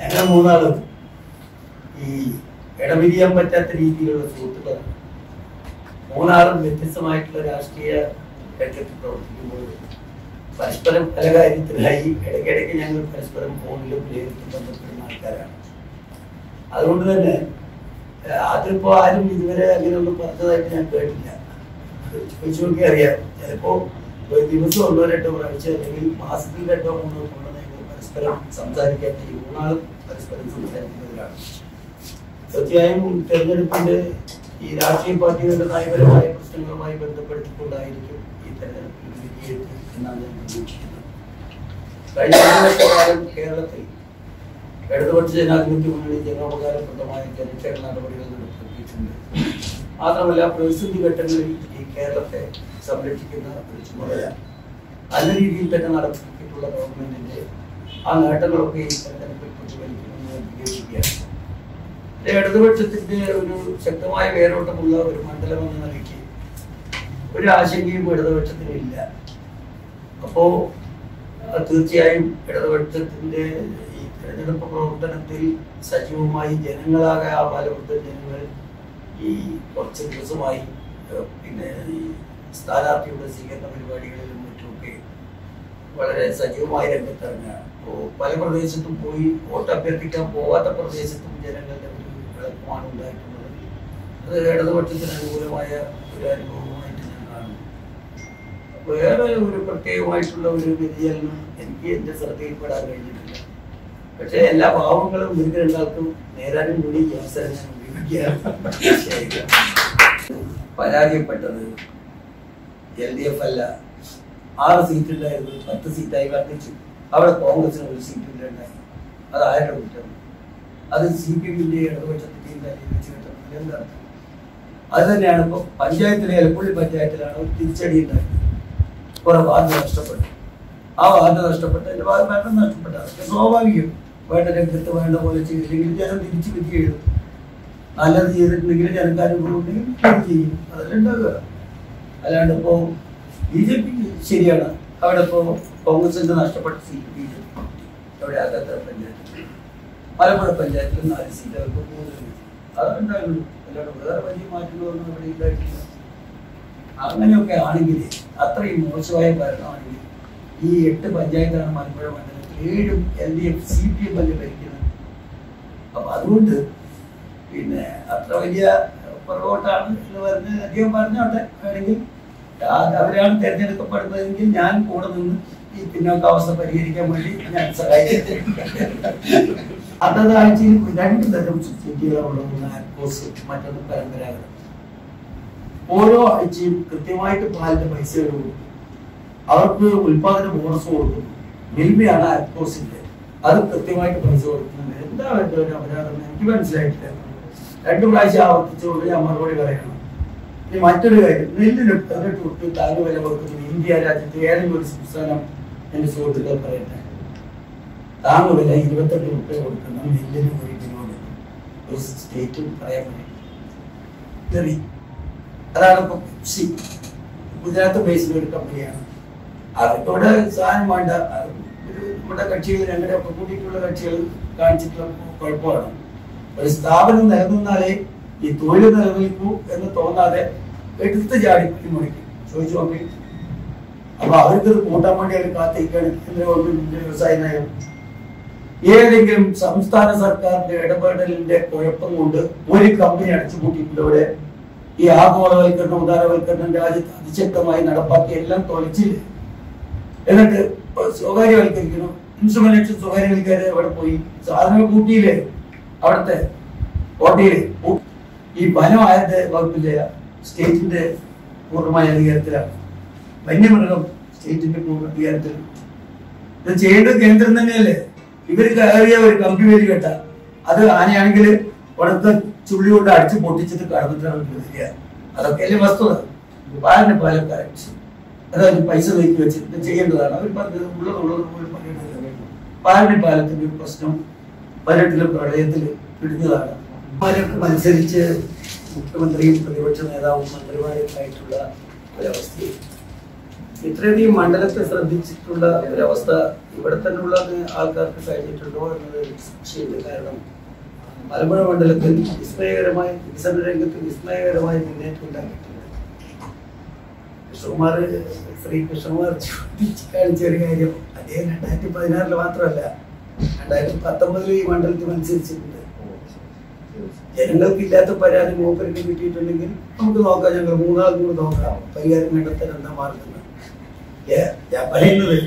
ഞങ്ങൾ മൂന്നാളും ഈ ഇടപിരിയാൻ പറ്റാത്ത രീതിയിലുള്ള സുഹൃത്തുക്കളാണ് മൂന്നാളും വ്യത്യസ്തമായിട്ടുള്ള രാഷ്ട്രീയ രംഗത്ത് പ്രവർത്തിക്കുമ്പോൾ പരസ്പരം പല കാര്യത്തിലായി ഇടയ്ക്കിടയ്ക്ക് ഞങ്ങൾ പരസ്പരം ഫോണിലും നേരിട്ട് ബന്ധപ്പെടുന്ന ആൾക്കാരാണ് അതുകൊണ്ട് തന്നെ ഏഹ്, അതിപ്പോ ആരും ഇതുവരെ അങ്ങനെയൊന്നും പറഞ്ഞതായിട്ട് ഞാൻ കേട്ടില്ല ചോദിച്ചു നോക്കി അറിയാം ചിലപ്പോ ഒരു ദിവസം ഒന്നോ രണ്ടോ പ്രാവശ്യം അല്ലെങ്കിൽ മാസത്തിൽ രണ്ടോ മൂന്നോ തവണ ഞങ്ങൾ പരസ്പരം സംസാരിക്കാൻ ഈ മൂന്നാളും പരസ്പരം സംസാരിക്കുന്നവരാണ് തീർച്ചയായും തെരഞ്ഞെടുപ്പിന്റെ ഈ രാഷ്ട്രീയ പാർട്ടികളുടെ നയപരമായ പ്രശ്നങ്ങളുമായി ബന്ധപ്പെടുത്തിക്കൊണ്ടായിരിക്കും ഈ തെരഞ്ഞെടുപ്പിൽ വിജയിക്കുക എന്നാണ് ഞാൻ പ്രതീക്ഷിക്കുന്നത് കഴിഞ്ഞ ഒരു വർഷക്കാലം കേരളത്തിൽ ഇടതുപക്ഷ ജനാധിപത്യ മുന്നണി ജനോപകാരപ്രദമായ ജനക്ഷേമ നടപടികൾ നടത്തിയിട്ടുണ്ട് മാത്രമല്ല പ്രതിസന്ധി ഘട്ടങ്ങളിൽ ഈ കേരളത്തെ സംരക്ഷിക്കുന്ന ഒരു ചുമതല നല്ല രീതിയിൽ തന്നെ നടത്തിയിട്ടുള്ള ഗവൺമെന്റിന്റെ ആ നേട്ടങ്ങളൊക്കെ ഈ തെരഞ്ഞെടുപ്പിൽ പ്രതിഫലിക്കുമെന്ന് ഞാൻ പ്രതീക്ഷിക്കുകയാണ് ഇത് ഇടതുപക്ഷത്തിന്റെ ഒരു ശക്തമായ വേരോട്ടമുള്ള ഒരു മണ്ഡലം എന്ന നിലയ്ക്ക് ഒരു ആശങ്കയും ഇടതുപക്ഷത്തിന് ഇല്ല അപ്പോ അത് തീർച്ചയായും ഇടതുപക്ഷത്തിന്റെ ഈ തെരഞ്ഞെടുപ്പ് പ്രവർത്തനത്തിൽ സജീവമായി ജനങ്ങളാകെ ആ പാലപുരത്തെ ജനങ്ങൾ ഈ കുറച്ച് ദിവസമായി ഏഹ്, പിന്നെ ഈ സ്ഥാനാർത്ഥിയുടെ സ്വീകരണ പരിപാടികളിലും മറ്റുമൊക്കെ വളരെ സജീവമായ രംഗത്തിറങ്ങുകയാണ് അപ്പോൾ പല പ്രദേശത്തും പോയി വോട്ട് അഭ്യർത്ഥിക്കാൻ പോവാത്ത പ്രദേശത്തും ജനങ്ങളുടെ ഒരു വിളക്കമാണ് ഉണ്ടായിട്ടുള്ളത് അത് ഇടതുപക്ഷത്തിന് അനുകൂലമായ ഒരു അനുഭവമായിട്ട് ഞാൻ കാണുന്നു വേറെ ഒരു പ്രത്യേകമായിട്ടുള്ള ഒരു വ്യതിചലനം എനിക്ക് എന്റെ ശ്രദ്ധയിൽപ്പെടാൻ കഴിഞ്ഞിട്ടില്ല പക്ഷെ എല്ലാ പാവങ്ങളും ഇവർക്ക് രണ്ടാൾക്കും നേരാനും കൂടി ഈ അവസരം ഞാൻ ഉപയോഗിക്കുകയാണ് പരാജയപ്പെട്ടത് എൽ ഡി എഫ് അല്ല ആറ് സീറ്റ് ഉണ്ടായിരുന്നു പത്ത് സീറ്റായി വർദ്ധിച്ചു അവിടെ കോൺഗ്രസിന് ഒരു സീറ്റ് ഉണ്ടായി അത് ആരുടെ കുറ്റം അത് സി പി എമ്മിന്റെ ഇടതുപക്ഷത്തിന്റെയും കാര്യം വെച്ച് കിട്ടുന്നത് എന്താണ് അത് തന്നെയാണ് ഇപ്പൊ പഞ്ചായത്തിലെ എലപ്പുള്ളി പഞ്ചായത്തിലാണ് ഒരു തിരിച്ചടി ഉണ്ടായത് കുറെ വാർഡ് നഷ്ടപ്പെട്ടു ആ വാർഡ് നഷ്ടപ്പെട്ടതിന്റെ ഭാഗം വേണ്ട നഷ്ടപ്പെട്ട അതൊക്കെ സ്വാഭാവികം വേണ്ട രംഗത്ത് വേണ്ട പോലെ ചെയ്തില്ലെങ്കിൽ ജനം തിരിച്ചു വിധി എഴുതും നല്ലത് ചെയ്തിട്ടുണ്ടെങ്കിൽ ജനങ്ങൾക്ക് അനുഭവം ഉണ്ടെങ്കിൽ അത് ചെയ്യും അതെല്ലാം ഉണ്ടാവുക അല്ലാണ്ട് ഇപ്പോ ബി ജെ പിക്ക് ശരിയാണ് അവിടെ ഇപ്പോ കോൺഗ്രസിന്റെ നഷ്ടപ്പെട്ട സീറ്റ് ബി ജെ പി അവിടെ അകത്ത പഞ്ചായത്തിൽ മലപ്പുഴ പഞ്ചായത്തിൽ നാല് സീറ്റ് അവർക്ക് കൂടുതൽ കിട്ടി. അതുണ്ടായുള്ളൂ അല്ലാണ്ട് വേറെ വലിയ മാറ്റങ്ങളൊന്നും ഇവിടെ ഉണ്ടായിട്ടില്ല അങ്ങനെയൊക്കെ ആണെങ്കിൽ അത്രയും മോശമായ ഭരണമാണെങ്കിൽ ഈ എട്ട് പഞ്ചായത്താണ് മലപ്പുഴ മണ്ഡലത്തിൽ ഏഴും L D F C P M അല്ലേ ഭരിക്കുന്നത് അപ്പൊ അതുകൊണ്ട് പിന്നെ അത്ര വലിയ പുറകോട്ടാണ് എന്ന് പറഞ്ഞ് അധികം പറഞ്ഞോട്ടെ വേണമെങ്കിൽ ആ- അവരാണ് തിരഞ്ഞെടുക്കപ്പെടുന്നതെങ്കിൽ ഞാൻ കൂടെ നിന്ന് ഈ പിന്നോക്കാവസ്ഥ പരിഹരിക്കാൻ വേണ്ടി ഞാൻ സഹായിക്കും അന്നത്തെ ആഴ്ചയിൽ രണ്ട് തരം സൊസൈറ്റികളാണ് ഒന്ന് ആർക്കോസ് മറ്റൊന്ന് പരമ്പരാഗതം ഓരോ ആഴ്ചയും കൃത്യമായിട്ട് പാലിന്റെ പൈസ കൊടുക്കും അവർക്ക് ഉൽപാദന ബോണസ് കൊടുക്കും മിൽമയാണ് ആർക്കോസിന്റെ അത് കൃത്യമായിട്ട് പൈസ കൊടുക്കുന്നുണ്ട് എന്താ വേണ്ട ഒരു അപരാധം എന്ന് എനിക്ക് മനസ്സിലായിട്ടില്ല രണ്ടു പ്രാവശ്യം ആവർത്തിച്ചുകൊണ്ട് ഞാൻ മറുപടി പറയണം ഇനി മറ്റൊരു കാര്യം നെല്ലിന് പതിനെട്ട് തൊട്ട് താങ്ങ് വില കൊടുക്കുന്നത് ഇന്ത്യ രാജ്യത്ത് ഏതെങ്കിലും ഒരു സംസ്ഥാനം എന്റെ സുഹൃത്തുക്കൾ പറയട്ടെ താങ്ങ് വില ഇരുപത്തെട്ട് റുപ്യ കൊടുക്കുന്ന നെല്ലിന് ഒരു കിലോന് ഒരു സ്റ്റേറ്റും പറയാൻ പറ്റും അതാണ് ഇപ്പൊ പെപ്സി ഗുജറാത്ത് ബേസ്ഡ് ഒരു കമ്പനിയാണ് അവർക്ക് ഇവിടെ സാധനം വേണ്ട അത് ഒരു നമ്മുടെ കക്ഷികൾ ഞങ്ങളുടെ ഒക്കെ കൂട്ടിയിട്ടുള്ള കക്ഷികൾ കാണിച്ചിട്ടുള്ള കുഴപ്പമാണ് ഒരു സ്ഥാപനം നിലനിന്നാലേ ഈ തൊഴിൽ നിലനിൽക്കൂ എന്ന് തോന്നാതെ എടുത്ത് ചാടി മുറിക്കും ചോദിച്ചു നോക്കി അപ്പൊ അവർക്ക് ഇത് കൂട്ടാൻ വേണ്ടി അവർ കാത്തിരിക്കുകയാണ് കേന്ദ്ര ഗവൺമെന്റിന്റെ വ്യവസായ നയം ഏതെങ്കിലും സംസ്ഥാന സർക്കാരിന്റെ ഇടപെടലിന്റെ കുഴപ്പം കൊണ്ട് ഒരു കമ്പനി അടച്ചുപൂട്ടിയിട്ടുണ്ട് ഇവിടെ ഈ ആഗോളവൽക്കരണം ഉദാരവൽക്കരണം രാജ്യത്ത് അതിശക്തമായി നടപ്പാക്കി എല്ലാം തൊലച്ചില്ലേ എന്നിട്ട് ഇപ്പൊ സ്വകാര്യവൽക്കരിക്കണം ഇൻസ്ട്രുമെന്റേഷൻ സ്വകാര്യവൽക്കാരെ അവിടെ പോയി സാധനങ്ങൾ കൂട്ടിയില്ലേ അവിടുത്തെ കോട്ടയില് കൂ- ഈ വനം ആരുടെ വകുപ്പില്ല സ്റ്റേറ്റിന്റെ പൂർണ്ണമായ അധികാരത്തിലാണ് വന്യമൃഗം സ്റ്റേറ്റിന്റെ പൂർണ്ണ അധികാരത്തിൽ ഇത് ചെയ്യേണ്ടത് കേന്ദ്രം തന്നെയല്ലേ ഇവര് കയറിയ ഒരു കമ്പി വേലി കേട്ട അത് ആനയാണെങ്കിൽ ഉണക്ക ചുള്ളി കൊണ്ട് അടിച്ച് പൊട്ടിച്ചിട്ട് കടന്നിട്ടാണ് വരിക അതൊക്കെയല്ലേ വസ്തുത പാലിന് പാലം കറക്റ്റ് അതായത് പൈസ നീക്കി വെച്ചിട്ട് ചെയ്യേണ്ടതാണ് അവർ പറഞ്ഞത് ഉള്ളത് ഉള്ളത് പോലെ പറയേണ്ടത് പാലിന് പാലത്തിന്റെ ഒരു പ്രശ്നം പലട്ടിലും പ്രളയത്തിൽ പിടിഞ്ഞതാണ് അവരൊക്കെ മത്സരിച്ച് മുഖ്യമന്ത്രിയും പ്രതിപക്ഷ നേതാവും മന്ത്രിമാരൊക്കെ ആയിട്ടുള്ള ഒരവസ്ഥയിൽ ഇത്രയധികം മണ്ഡലത്തെ ശ്രദ്ധിച്ചിട്ടുള്ള ഒരവസ്ഥ ഇവിടെ തന്നെയുള്ള ആൾക്കാർക്ക് കഴിഞ്ഞിട്ടുണ്ടോ എന്നത് ഒരു സംശയമുണ്ട് കാരണം മലമ്പുഴ മണ്ഡലത്തിൽ വിസ്മയകരമായ വികസന രംഗത്ത് വിസ്മയകരമായ മുന്നേറ്റം ഉണ്ടാക്കിയിട്ടുണ്ട് കൃഷ്ണകുമാർ ശ്രീ കൃഷ്ണകുമാർ ചൂണ്ടിച്ച് കാണിച്ച ഒരു കാര്യം അദ്ദേഹം രണ്ടായിരത്തി പതിനാറിൽ മാത്രമല്ല രണ്ടായിരത്തി പത്തൊമ്പതിൽ ഈ മണ്ഡലത്തിൽ മത്സരിച്ചിട്ടുണ്ട് ജനങ്ങൾക്ക് ഇല്ലാത്ത പരാതി മൂപ്പർക്ക് കിട്ടിയിട്ടുണ്ടെങ്കിൽ നമുക്ക് നോക്കാം ഞങ്ങൾ മൂന്നാൾ കൂടി നോക്കാം പരിഹാരം കണ്ടെത്താൻ എന്താ മാർഗം ഏ, ഞാൻ പറയുന്നത്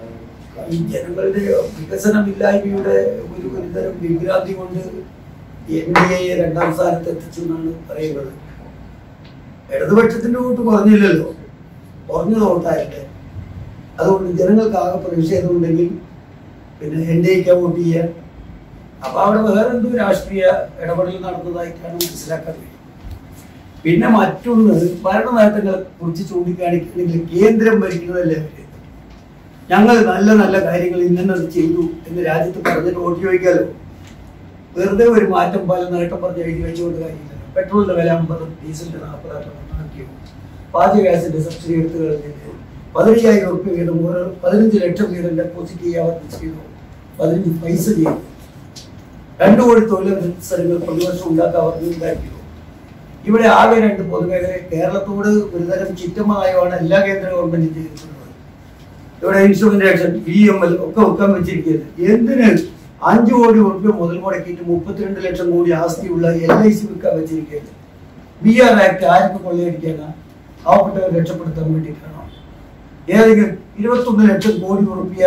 ഈ ജനങ്ങളുടെ വികസനമില്ലായ്മയുടെ ഒരു ഒരുതരം വിഭ്രാന്തി കൊണ്ട് എൻ ഡി എയെ രണ്ടാം സ്ഥാനത്ത് എത്തിച്ചു എന്നാണ് പറയുന്നത് ഇടതുപക്ഷത്തിന്റെ വോട്ട് കുറഞ്ഞില്ലല്ലോ കുറഞ്ഞത് വോട്ടായിട്ട് അതുകൊണ്ട് ജനങ്ങൾക്ക് ആകെ പ്രതിഷേധമുണ്ടെങ്കിൽ പിന്നെ എൻ ഡി എക്ക് വോട്ട് ചെയ്യാൻ അപ്പൊ അവിടെ വേറെ എന്തോ രാഷ്ട്രീയ ഇടപെടൽ നടന്നതായിട്ടാണ് മനസ്സിലാക്കാൻ കഴിയും പിന്നെ മറ്റൊന്ന് ഭരണ നേട്ടങ്ങളെ കുറിച്ച് ചൂണ്ടിക്കാണിക്കുകയാണെങ്കിൽ കേന്ദ്രം ഭരിക്കുന്നതല്ലേ അവര് ഞങ്ങൾ നല്ല നല്ല കാര്യങ്ങൾ ഇന്നത് ചെയ്തു എന്ന് രാജ്യത്ത് പറഞ്ഞിട്ട് വോട്ട് ചോദിക്കാലോ വെറുതെ ഒരു മാറ്റം പല നേട്ടം പറഞ്ഞ് എഴുതി വെച്ചുകൊണ്ട് കാര്യമില്ല പെട്രോളിന്റെ വില അമ്പത് ഡീസലിന്റെ നാൽപ്പതായിട്ട് നന്നാക്കിയോ പാചക ഗ്യാസിന്റെ സബ്സിഡി എടുത്തു കളഞ്ഞിട്ട് പതിനയ്യായിരം ഉറുപ്പ്യ വീതം ഓരോ പതിനഞ്ച് ലക്ഷം വീതം ഡെപ്പോസിറ്റ് ചെയ്യാൻ ചെയ്തു പതിനഞ്ച് പൈസ ചെയ്തു രണ്ടു കോടി തൊഴിലവസരങ്ങൾ പ്രതിവർഷം ഉണ്ടാക്കാൻ പറഞ്ഞു ഉണ്ടാക്കിയോ ഇവിടെ ആകെ രണ്ട് പൊതുമേഖല കേരളത്തോട് ഒരുതരം ചിറ്റമ്മ നയമാണ് എല്ലാ കേന്ദ്ര ഗവൺമെന്റും ചെയ്തിട്ടുള്ളത് ഇവിടെ ഇൻസ്ട്രുമെന്റേഷൻ ഇ എം എൽ ഒക്കെ വെക്കാൻ വെച്ചിരിക്കുന്നത് എന്തിന് അഞ്ചു കോടി ഉറുപ്പ്യ മുതൽ മുടക്കിയിട്ട് മുപ്പത്തിരണ്ട് ലക്ഷം കോടി ആസ്തിയുള്ള എൽ ഐ സി വെക്കാൻ വെച്ചിരിക്കുന്നത് ബി ആർ ആക്ട് ആർക്ക് കൊള്ളയടിക്കാനാ പാവപ്പെട്ടവരെ രക്ഷപ്പെടുത്താൻ വേണ്ടിയിട്ടാണോ ഏതെങ്കിലും ഇരുപത്തൊന്ന് ലക്ഷം കോടി ഉറുപ്പ്യ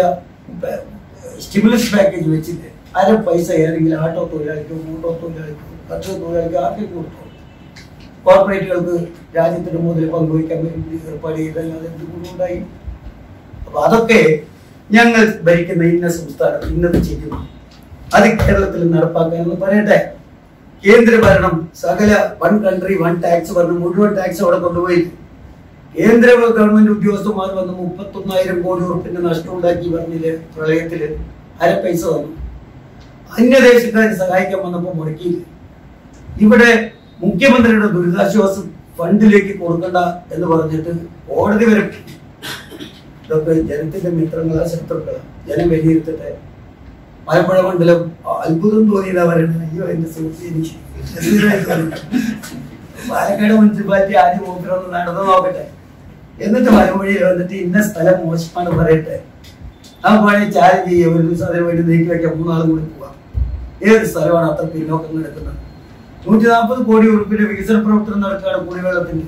സ്റ്റിമുലസ് പാക്കേജ് വെച്ചിട്ട് അര പൈസ ഏതെങ്കിലും ആട്ടോ തൊഴിലാളിക്കോ മോട്ടോ തൊഴിലാളിക്കോ കർഷക തൊഴിലാളിക്കോ ആർക്കും കൊടുത്തോ കോർപ്പറേറ്റുകൾക്ക് രാജ്യത്തിന്റെ മുതൽ പങ്കുവയ്ക്കാൻ വേണ്ടി ഏർപ്പാട് ചെയ്തല്ലാതെ എന്ത് ഗുണമുണ്ടായി അപ്പൊ അതൊക്കെ ഞങ്ങൾ ഭരിക്കുന്ന ഇന്ന സംസ്ഥാനം ഇന്നത് ചെയ്യുന്നു അത് കേരളത്തിൽ നടപ്പാക്കാനെന്ന് പറയട്ടെ കേന്ദ്ര ഭരണം സകല വൺ കൺട്രി വൺ ടാക്സ് പറഞ്ഞ് മുഴുവൻ ടാക്സ് അവിടെ കൊണ്ടുപോയി കേന്ദ്ര ഗവൺമെന്റ് ഉദ്യോഗസ്ഥന്മാർ വന്ന് മുപ്പത്തൊന്നായിരം കോടി ഉറുപ്പിന്റെ നഷ്ടം ഉണ്ടാക്കി പറഞ്ഞില്ലേ പ്രളയത്തില് അര പൈസ തന്നു അന്യദേശക്കാരെ സഹായിക്കാൻ വന്നപ്പോൾ മുടക്കിയില്ല ഇവിടെ മുഖ്യമന്ത്രിയുടെ ദുരിതാശ്വാസ ഫണ്ടിലേക്ക് കൊടുക്കണ്ട എന്ന് പറഞ്ഞിട്ട് കോടതി വരെ പോയി. ഇതൊക്കെ ജനത്തിന്റെ മിത്രങ്ങളാ ശത്രുക്കളാ ജനം വിലയിരുത്തട്ടെ മലമ്പുഴ മണ്ഡലം അത്ഭുതം തോന്നിയതാ പറയുന്നത് അയ്യോ എന്റെ സുഹൃത്ത് എനിക്ക് രസകരമായി തോന്നി. പാലക്കാട് മുനിസിപ്പാലിറ്റി ആദ്യം മൂപ്പരൊന്ന് നടന്നു നോക്കട്ടെ എന്നിട്ട് മലമ്പുഴയിൽ വന്നിട്ട് ഇന്ന സ്ഥലം മോശമാണ് പറയട്ടെ ആ പണി ചാലഞ്ച് ചെയ്യുക ഒരു ദിവസം അതിന് വേണ്ടി നീക്കി വെക്കാം മൂന്നാളും കൂടി പോവാം ഏത് സ്ഥലമാണ് അത്ര പിന്നോക്കം കിടക്കുന്നത് നൂറ്റി നാൽപ്പത് കോടി ഉറുപ്പിന്റെ വികസന പ്രവർത്തനം നടക്കുകയാണ് കുടിവെള്ളത്തിന്റെ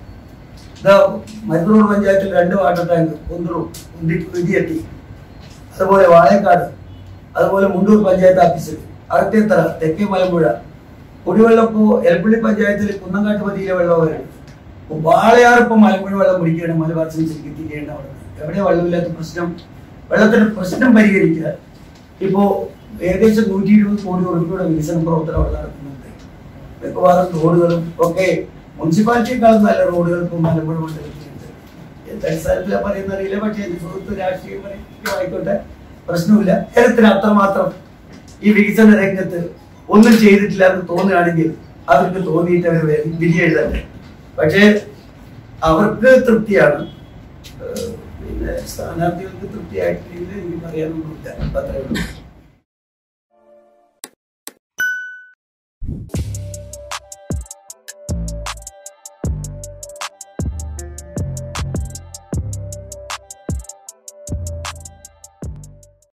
ഇതാ മരുന്നൂർ പഞ്ചായത്തിൽ രണ്ട് വാട്ടർ ടാങ്ക് ഒന്നൂർ ഇടിയെട്ടി അതുപോലെ വാഴക്കാട് അതുപോലെ മുണ്ടൂർ പഞ്ചായത്ത് ഓഫീസിൽ അകത്തേത്തറ തെക്കേ മലമ്പുഴ കുടിവെള്ളം ഇപ്പോ എലപ്പള്ളി പഞ്ചായത്തിൽ കുന്നങ്കാട്ട് പതിയിലെ വെള്ളം വരുന്നത് വാളയാറിപ്പം മലമ്പുഴ വെള്ളം പിടിക്കുകയാണ് മലബാർ സെൻസിലേക്ക് എത്തിക്കേണ്ട അവിടെ എവിടെ വെള്ളമില്ലാത്ത പ്രശ്നം വെള്ളത്തിന്റെ പ്രശ്നം പരിഹരിക്കുക ഇപ്പോ ഏകദേശം നൂറ്റി ഇരുപത് കോടി ഉറുപ്പിയുടെ വികസന പ്രവർത്തനം അവിടെ നടക്കുന്നുണ്ട് മിക്കവാറും റോഡുകളും ഒക്കെ മുനിസിപ്പാലിറ്റിയെക്കാളും നല്ല റോഡുകൾ ഇപ്പോൾ മലമ്പുഴ മണ്ഡലത്തിലുണ്ട് എന്ത് അടിസ്ഥാനത്തിലാണ് പറയുന്ന അറിയില്ല പക്ഷേ എന്റെ സുഹൃത്ത് രാഷ്ട്രീയമായിക്കോട്ടെ പ്രശ്നമില്ല കേരളത്തിന് അത്രമാത്രം ഈ വികസന രംഗത്ത് ഒന്നും ചെയ്തിട്ടില്ല എന്ന് തോന്നുകയാണെങ്കിൽ അവർക്ക് തോന്നിയിട്ട് അവർ വിധി എഴുതട്ടെ പക്ഷേ അവർക്ക് തൃപ്തിയാണ് ഏഹ് പിന്നെ സ്ഥാനാർത്ഥികൾക്ക് തൃപ്തിയായിട്ടില്ലെങ്കിൽ എനിക്ക് പറയാനൊന്നുമില്ല അത്രേ ഉള്ളൂ